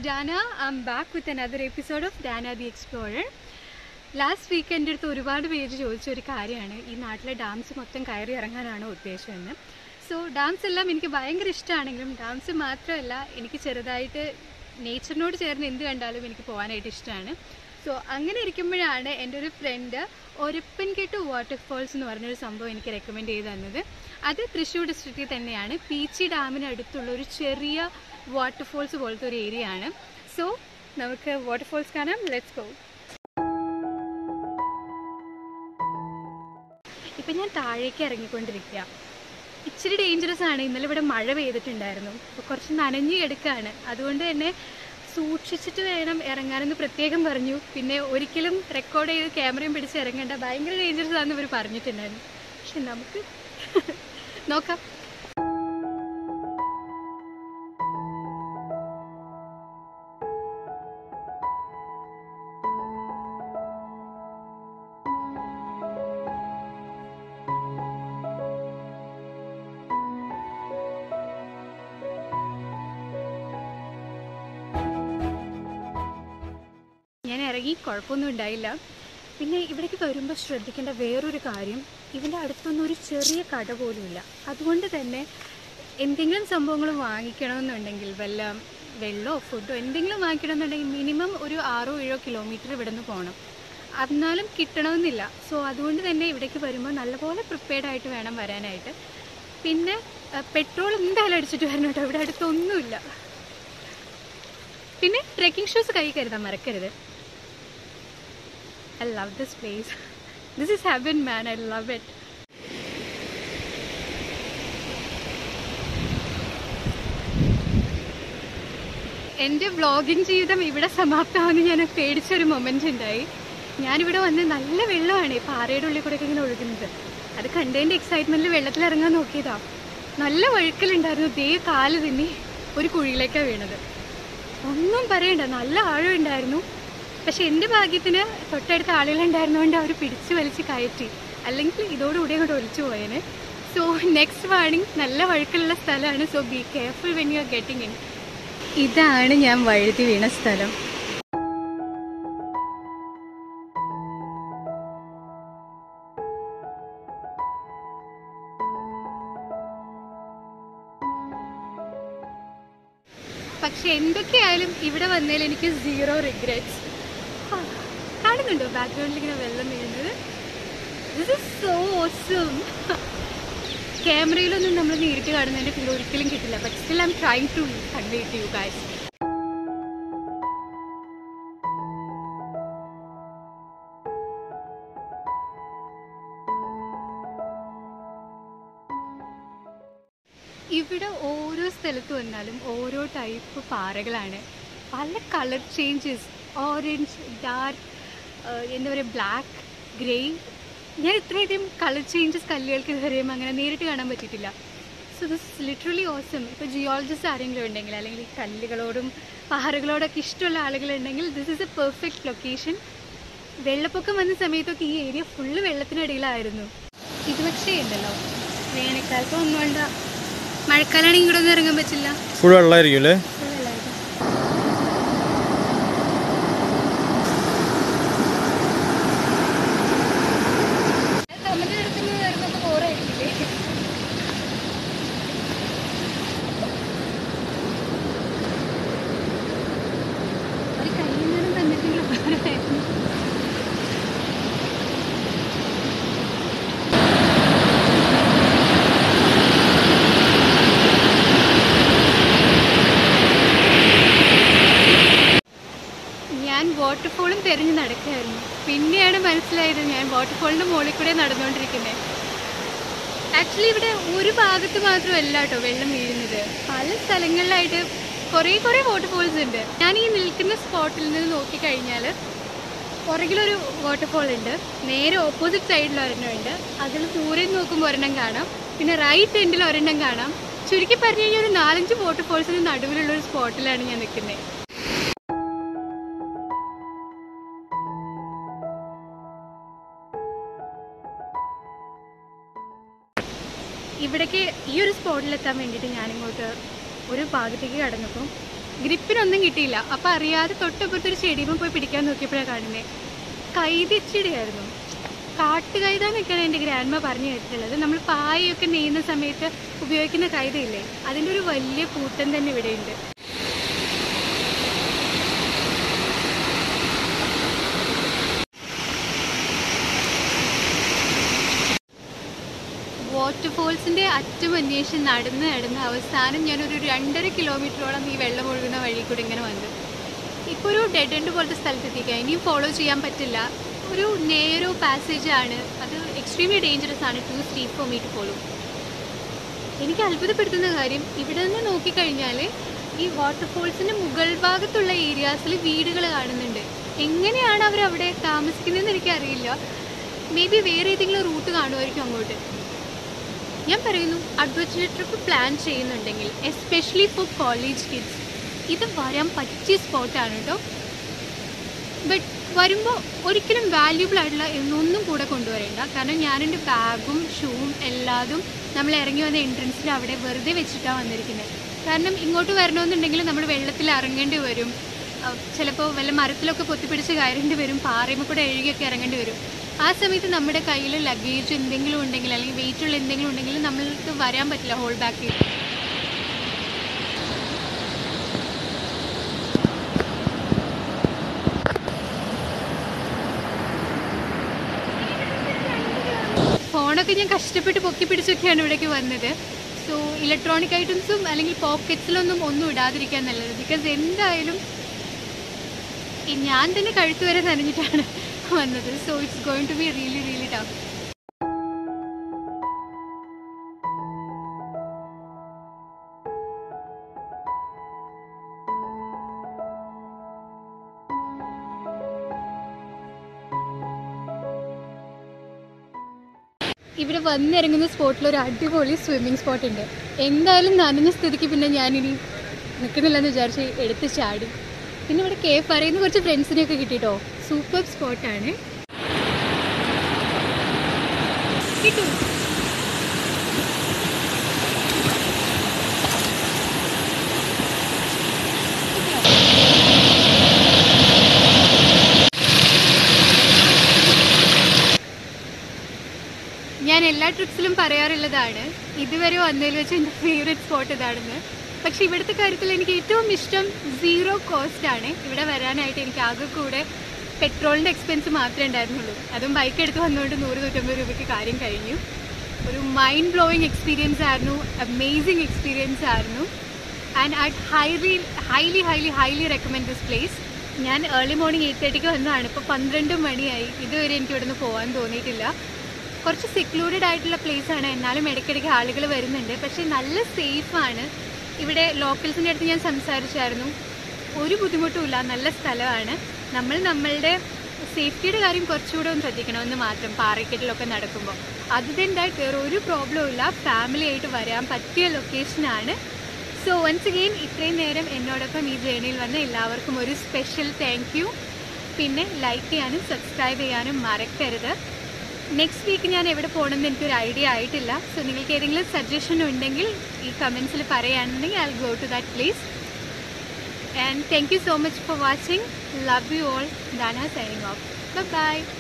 Dana I'm back with another episode of Dana the explorer last week എൻ്റെ അടുത്ത് ഒരുപാട് പേര് ചോദിച്ച ഒരു കാര്യമാണ് ഈ നാട്ടിലെ ഡാംസ് മൊത്തം കയറി ഇറങ്ങാനാണോ ഉദ്ദേശമെന്ന് സോ ഡാംസ് എല്ലാം എനിക്ക് ഭയങ്കര ഇഷ്ടമാണെങ്കിലും ഡാംസ് മാത്രമല്ല എനിക്ക് ചെറുതായിട്ട് നേച്ചറിനോട് ചേർന്ന് എന്ത് കണ്ടാലും എനിക്ക് പോകാനായിട്ട് ഇഷ്ടമാണ് സോ അങ്ങനെ ഇരിക്കുമ്പോഴാണ് എൻ്റെ ഒരു ഫ്രണ്ട് ഒരപ്പൻകെട്ട് വാട്ടർഫോൾസ് എന്ന് പറഞ്ഞൊരു സംഭവം എനിക്ക് റെക്കമെൻഡ് ചെയ്ത് തന്നത് അത് തൃശ്ശൂർ ഡിസ്ട്രിക്റ്റിൽ തന്നെയാണ് പീച്ചി ഡാമിന് അടുത്തുള്ള ഒരു ചെറിയ വാട്ടർഫോൾസ് പോലത്തെ ഒരു ഏരിയ ആണ് സോ നമുക്ക് വാട്ടർഫോൾസ് കാണാം ലെറ്റ്സ് ഗോ ഇപ്പം ഞാൻ താഴേക്ക് ഇറങ്ങിക്കൊണ്ടിരിക്കുക ഇച്ചിരി ഡേഞ്ചറസ് ആണ് ഇന്നലെ ഇവിടെ മഴ പെയ്തിട്ടുണ്ടായിരുന്നു അപ്പോൾ കുറച്ച് നനഞ്ഞു കിടക്കുകയാണ് അതുകൊണ്ട് തന്നെ സൂക്ഷിച്ചിട്ട് വേണം ഇറങ്ങാനെന്ന് പ്രത്യേകം പറഞ്ഞു പിന്നെ ഒരിക്കലും റെക്കോർഡ് ചെയ്ത് ക്യാമറയും പിടിച്ച് ഇറങ്ങേണ്ട ഭയങ്കര ഡേഞ്ചറസ് ആണെന്ന് ഇവർ പറഞ്ഞിട്ടുണ്ടായിരുന്നു പക്ഷെ നമുക്ക് നോക്കാം ഞാൻ ഇറങ്ങി കുഴപ്പമൊന്നും ഉണ്ടായില്ല പിന്നെ ഇവിടേക്ക് വരുമ്പോൾ ശ്രദ്ധിക്കേണ്ട വേറൊരു കാര്യം ഇതിൻ്റെ അടുത്തൊന്നും ഒരു ചെറിയ കട പോലുമില്ല അതുകൊണ്ട് തന്നെ എന്തെങ്കിലും സംഭവങ്ങൾ വാങ്ങിക്കണമെന്നുണ്ടെങ്കിൽ വല്ല വെള്ളമോ ഫുഡോ എന്തെങ്കിലും വാങ്ങിക്കണമെന്നുണ്ടെങ്കിൽ മിനിമം ഒരു ആറോ ഏഴോ കിലോമീറ്റർ ഇവിടെ നിന്ന് പോകണം എന്നാലും കിട്ടണമെന്നില്ല സോ അതുകൊണ്ട് തന്നെ ഇവിടേക്ക് വരുമ്പോൾ നല്ലപോലെ പ്രിപ്പയർഡ് ആയിട്ട് വേണം വരാനായിട്ട് പിന്നെ പെട്രോൾ എന്തായാലും അടിച്ചിട്ട് വരണം കേട്ടോ ഇവിടെ അടുത്തൊന്നുമില്ല പിന്നെ ട്രെക്കിംഗ് ഷൂസ് കൈ കരുതാൻ മറക്കരുത് I love this place this is heaven man I love it എൻ്റെ വ്ളോഗിങ് ജീവിതം ഇവിടെ സമാപ്തമാണെന്ന് ഞാൻ പേടിച്ചൊരു മൊമെൻ്റ് ഉണ്ടായി ഞാനിവിടെ വന്ന് നല്ല വെള്ളമാണ് ഈ പാറയുടെ ഉള്ളിൽ കൂടെ ഇങ്ങനെ ഒഴുകുന്നത് അത് കണ്ടതിൻ്റെ എക്സൈറ്റ്മെൻറ്റിൽ വെള്ളത്തിൽ ഇറങ്ങാൻ നോക്കിയതാ നല്ല വഴുക്കലുണ്ടായിരുന്നു ദേ കാല് തിന്നി ഒരു കുഴിയിലേക്കാണ് വീണത് ഒന്നും പറയണ്ട നല്ല ആഴം ഉണ്ടായിരുന്നു പക്ഷെ എൻ്റെ ഭാഗ്യത്തിന് തൊട്ടടുത്ത ആളുകളുണ്ടായിരുന്നതുകൊണ്ട് അവർ പിടിച്ചു വലിച്ച് കയറ്റി അല്ലെങ്കിൽ ഇതോടുകൂടി അങ്ങോട്ട് ഒലിച്ചു പോയേനെ സോ നെക്സ്റ്റ് വാണിംഗ് നല്ല വഴുക്കുള്ള സ്ഥലമാണ് so be careful when you are getting in ഇതാണ് ഞാൻ വഴുതി വീണ സ്ഥലം പക്ഷെ എന്തൊക്കെയായാലും ഇവിടെ വന്നതിൽ എനിക്ക് സീറോ റിഗ്രറ്റ്സ് കാണുന്നുണ്ടോ ബാക്ക്ഗ്രൗണ്ടിൽ ഇങ്ങനെ വെള്ളം വീഴുന്നത് ദിസ് ഇസ് സോ ഓസം ക്യാമറയിലൊന്നും നമ്മൾ നേരിട്ട് കാണുന്നതിൻ്റെ ഫീൽ ഒരിക്കലും കിട്ടില്ല but still I'm trying to convey to you guys ഇവിടെ ഓരോ സ്ഥലത്ത് വന്നാലും ഓരോ ടൈപ്പ് പാറകളാണ് പല കളർ ചേഞ്ചസ് ഓറഞ്ച് ഡാർക്ക് എന്താ പറയുക ബ്ലാക്ക് ഗ്രേ ഞാൻ ഇത്രയധികം കളർ ചേഞ്ചസ് കല്ലുകൾക്ക് ഇതുവരെയും അങ്ങനെ നേരിട്ട് കാണാൻ പറ്റിയിട്ടില്ല സോ ദിസ് ലിറ്ററലി ഓസം ഇപ്പോൾ ജിയോളജിസ്റ്റ് ആരെങ്കിലും ഉണ്ടെങ്കിൽ അല്ലെങ്കിൽ ഈ കല്ലുകളോടും പാറകളോടൊക്കെ ഇഷ്ടമുള്ള ആളുകളുണ്ടെങ്കിൽ this is a perfect location വെള്ളപ്പൊക്കം വന്ന സമയത്തൊക്കെ ഈ ഏരിയ ഫുള്ള് വെള്ളത്തിനടിയിലായിരുന്നു ഇത് പക്ഷേ ഉണ്ടല്ലോ വേനൽക്കാലത്ത് ഒന്നുകൊണ്ട മഴക്കാലാണെങ്കിൽ ഇവിടെ ഒന്നും ഇറങ്ങാൻ പറ്റില്ല ഫുൾ വെള്ളമായിരിക്കും അല്ലേ full വെള്ളമായിരിക്കും. നമ്മുടെ അടുത്തുനിന്ന് വരുന്നത് ബോറായിരിക്കില്ലേ ഒരു കയ്യിൽ നിന്നും തന്നിട്ടുള്ള ബോറായിരുന്നു ഞാൻ വാട്ടർഫോളും തിരഞ്ഞ് നടക്കുകയായിരുന്നു പിന്നെയാണ് മനസ്സിലായത് ഞാൻ വാട്ടർഫോളിൻ്റെ മുകളിൽ കൂടെ നടന്നുകൊണ്ടിരിക്കുന്നത് ആക്ച്വലി ഇവിടെ ഒരു ഭാഗത്ത് മാത്രമല്ല കേട്ടോ വെള്ളം വീഴുന്നത് പല സ്ഥലങ്ങളിലായിട്ട് കുറേ കുറേ വാട്ടർഫോൾസ് ഉണ്ട് ഞാൻ ഈ നിൽക്കുന്ന സ്പോട്ടിൽ നിന്ന് നോക്കിക്കഴിഞ്ഞാൽ പുറകിലൊരു വാട്ടർഫോൾ ഉണ്ട് നേരെ ഓപ്പോസിറ്റ് സൈഡിൽ ഒരെണ്ണം ഉണ്ട് അതിൽ ദൂരെ നിന്ന് നോക്കുമ്പോൾ ഒരെണ്ണം കാണാം പിന്നെ റൈറ്റ് എൻഡിൽ ഒരെണ്ണം കാണാം ചുരുക്കി പറഞ്ഞു കഴിഞ്ഞാൽ ഒരു നാലഞ്ച് വാട്ടർഫോൾസിന് നടുവിലുള്ള ഒരു സ്പോട്ടിലാണ് ഞാൻ നിൽക്കുന്നത് ഇവിടേക്ക് ഈ ഒരു സ്പോട്ടിലെത്താൻ വേണ്ടിയിട്ട് ഞാനിങ്ങോട്ട് ഒരു ഭാഗത്തേക്ക് കടന്നപ്പം ഗ്രിപ്പിനൊന്നും കിട്ടിയില്ല അപ്പം അറിയാതെ തൊട്ടപ്പുറത്തൊരു ചെടിയുമ്പോൾ പോയി പിടിക്കാൻ നോക്കിയപ്പോഴാണ് കാണുന്നത് കൈതിച്ചിടിയായിരുന്നു കാട്ടുകൈത എന്നൊക്കെയാണ് എൻ്റെ ഗ്രാൻഡ്മ പറഞ്ഞു കേട്ടിട്ടുള്ളത് നമ്മൾ പായൊക്കെ നെയ്യുന്ന സമയത്ത് ഉപയോഗിക്കുന്ന കൈതയില്ലേ അതിൻ്റെ ഒരു വലിയ കൂട്ടം തന്നെ ഇവിടെയുണ്ട് വാട്ടർഫോൾസിൻ്റെ അറ്റം അന്വേഷിച്ച് നടന്ന് നടന്ന് അവസാനം ഞാനൊരു രണ്ടര കിലോമീറ്ററോളം ഈ വെള്ളം ഒഴുകുന്ന വഴി കൂടി ഇങ്ങനെ വന്നു ഇപ്പോൾ ഒരു ഡെഡ് എൻഡ് പോലത്തെ സ്ഥലത്തെത്തിക്കുക ഇനിയും ഫോളോ ചെയ്യാൻ പറ്റില്ല ഒരു നേരോ പാസേജ് ആണ് അത് എക്സ്ട്രീംലി ഡേഞ്ചറസ് ആണ് too steep for me to follow എനിക്ക് അത്ഭുതപ്പെടുത്തുന്ന കാര്യം ഇവിടെ നിന്ന് നോക്കിക്കഴിഞ്ഞാൽ ഈ വാട്ടർഫോൾസിൻ്റെ മുകൾ ഭാഗത്തുള്ള ഏരിയാസിൽ വീടുകൾ കാണുന്നുണ്ട് എങ്ങനെയാണ് അവർ അവിടെ താമസിക്കുന്നതെന്ന് എനിക്കറിയില്ല മേ ബി വേറെ ഏതെങ്കിലും റൂട്ട് കാണുമായിരിക്കും അങ്ങോട്ട് ഞാൻ പറയുന്നു അഡ്വഞ്ചർ ട്രിപ്പ് പ്ലാൻ ചെയ്യുന്നുണ്ടെങ്കിൽ എസ്പെഷ്യലി ഫോർ കോളേജ് കിഡ്സ് ഇത് വരാൻ പറ്റിയ സ്പോട്ടാണ് കേട്ടോ ബട്ട് വരുമ്പോൾ ഒരിക്കലും വാല്യൂബിൾ ആയിട്ടുള്ള ഒന്നും കൂടെ കൊണ്ടുവരേണ്ട കാരണം ഞാനെൻ്റെ ബാഗും ഷൂവും എല്ലാതും നമ്മൾ ഇറങ്ങി വന്ന എൻട്രൻസിൽ അവിടെ വെറുതെ വെച്ചിട്ടാണ് വന്നിരിക്കുന്നത് കാരണം ഇങ്ങോട്ട് വരണമെന്നുണ്ടെങ്കിൽ നമ്മൾ വെള്ളത്തിൽ ഇറങ്ങേണ്ടി വരും ചിലപ്പോൾ വല്ല മരത്തിലൊക്കെ പൊത്തിപ്പിടിച്ച് കയറേണ്ടി വരും പാറയുമ്പോൾ കൂടെ എഴുകിയൊക്കെ ഇറങ്ങേണ്ടി വരും ആ സമയത്ത് നമ്മുടെ കയ്യിൽ ലഗേജ് എന്തെങ്കിലും ഉണ്ടെങ്കിൽ അല്ലെങ്കിൽ വെയിറ്റ് ഉള്ള എന്തെങ്കിലും ഉണ്ടെങ്കിൽ നമ്മൾക്ക് വരാൻ പറ്റില്ല ഹോൾ ബാക്ക് ചെയ്ത് ഫോണൊക്കെ ഞാൻ കഷ്ടപ്പെട്ട് പൊക്കി പിടിച്ചൊക്കെയാണ് ഇവിടേക്ക് വന്നത് സോ ഇലക്ട്രോണിക് ഐറ്റംസും അല്ലെങ്കിൽ പോക്കറ്റ്സിലൊന്നും ഒന്നും ഇടാതിരിക്കാൻ നല്ലത് ബിക്കോസ് എന്തായാലും ഈ ഞാൻ തന്നെ കഴുത്ത് വരെ നനഞ്ഞിട്ടാണ് വന്നത് so it's going to be really really tough ഇവിടെ വന്നിറങ്ങുന്ന സ്പോട്ടിൽ ഒരു അടിപൊളി സ്വിമ്മിങ് സ്പോട്ട് ഉണ്ട് എന്തായാലും നനഞ്ഞ സ്ഥിതിക്ക് പിന്നെ ഞാനിനി നിൽക്കുന്നില്ലെന്ന് വിചാരിച്ച് എടുത്ത് ചാടി പിന്നെ ഇവിടെ കെ പറയുന്ന കുറച്ച് ഫ്രണ്ട്സിനെയൊക്കെ കിട്ടിട്ടോ സൂപ്പർ സ്പോട്ടാണ് കിട്ടും ഞാൻ എല്ലാ ട്രിപ്സിലും പറയാറുള്ളതാണ് ഇതുവരെ വന്നതിൽ വെച്ച് എൻ്റെ ഫേവറേറ്റ് സ്പോട്ട് ഇതാണെന്ന് പക്ഷെ ഇവിടുത്തെ കാര്യത്തിൽ എനിക്ക് ഏറ്റവും ഇഷ്ടം സീറോ കോസ്റ്റ് ആണ് ഇവിടെ വരാനായിട്ട് എനിക്ക് ആകെ കൂടെ പെട്രോളിൻ്റെ എക്സ്പെൻസ് മാത്രമേ ഉണ്ടായിരുന്നുള്ളൂ അതും ബൈക്ക് എടുത്ത് വന്നുകൊണ്ട് നൂറ് നൂറ്റമ്പത് രൂപയ്ക്ക് കാര്യം കഴിഞ്ഞു ഒരു മൈൻഡ് ബ്ലോയിങ് എക്സ്പീരിയൻസ് ആയിരുന്നു അമേസിങ് എക്സ്പീരിയൻസ് ആയിരുന്നു and I highly highly highly highly recommend this place ഞാൻ ഏർലി മോർണിംഗ് എയ്റ്റ് തേർട്ടിക്ക് വന്നതാണ് ഇപ്പോൾ പന്ത്രണ്ട് മണിയായി ഇതുവരെ എനിക്ക് ഇവിടുന്ന് പോകാൻ തോന്നിയിട്ടില്ല കുറച്ച് സെക്ലൂഡഡ് ആയിട്ടുള്ള പ്ലേസ് ആണ് എന്നാലും ഇടയ്ക്കിടയ്ക്ക് ആളുകൾ വരുന്നുണ്ട് പക്ഷേ നല്ല സേഫാണ് ഇവിടെ ലോക്കൽസിൻ്റെ അടുത്ത് ഞാൻ സംസാരിച്ചായിരുന്നു ഒരു ബുദ്ധിമുട്ടുമില്ല നല്ല സ്ഥലമാണ് നമ്മൾ നമ്മളുടെ സേഫ്റ്റിയുടെ കാര്യം കുറച്ചുകൂടെ ഒന്ന് ശ്രദ്ധിക്കണമെന്ന് മാത്രം പാറക്കെട്ടിലൊക്കെ നടക്കുമ്പോൾ അതിൻ്റെതായിട്ട് വേറെ ഒരു പ്രോബ്ലവും ഇല്ല ഫാമിലി ആയിട്ട് വരാൻ പറ്റിയ ലൊക്കേഷനാണ് സോ വൺസ് അഗെയിൻ ഇത്രയും നേരം എന്നോടൊപ്പം ഈ ജേണിയിൽ വന്ന എല്ലാവർക്കും ഒരു സ്പെഷ്യൽ താങ്ക് യു പിന്നെ ലൈക്ക് ചെയ്യാനും സബ്സ്ക്രൈബ് ചെയ്യാനും മറക്കരുത് നെക്സ്റ്റ് വീക്ക് ഞാൻ എവിടെ പോകണമെന്ന് എനിക്കൊരു ഐഡിയ ആയിട്ടില്ല സോ നിങ്ങൾക്ക് ഏതെങ്കിലും സജഷൻ ഉണ്ടെങ്കിൽ ഈ കമൻസിൽ പറയുകയാണെന്നുണ്ടെങ്കിൽ I go to that place and thank you so much for watching love you all Dana signing off by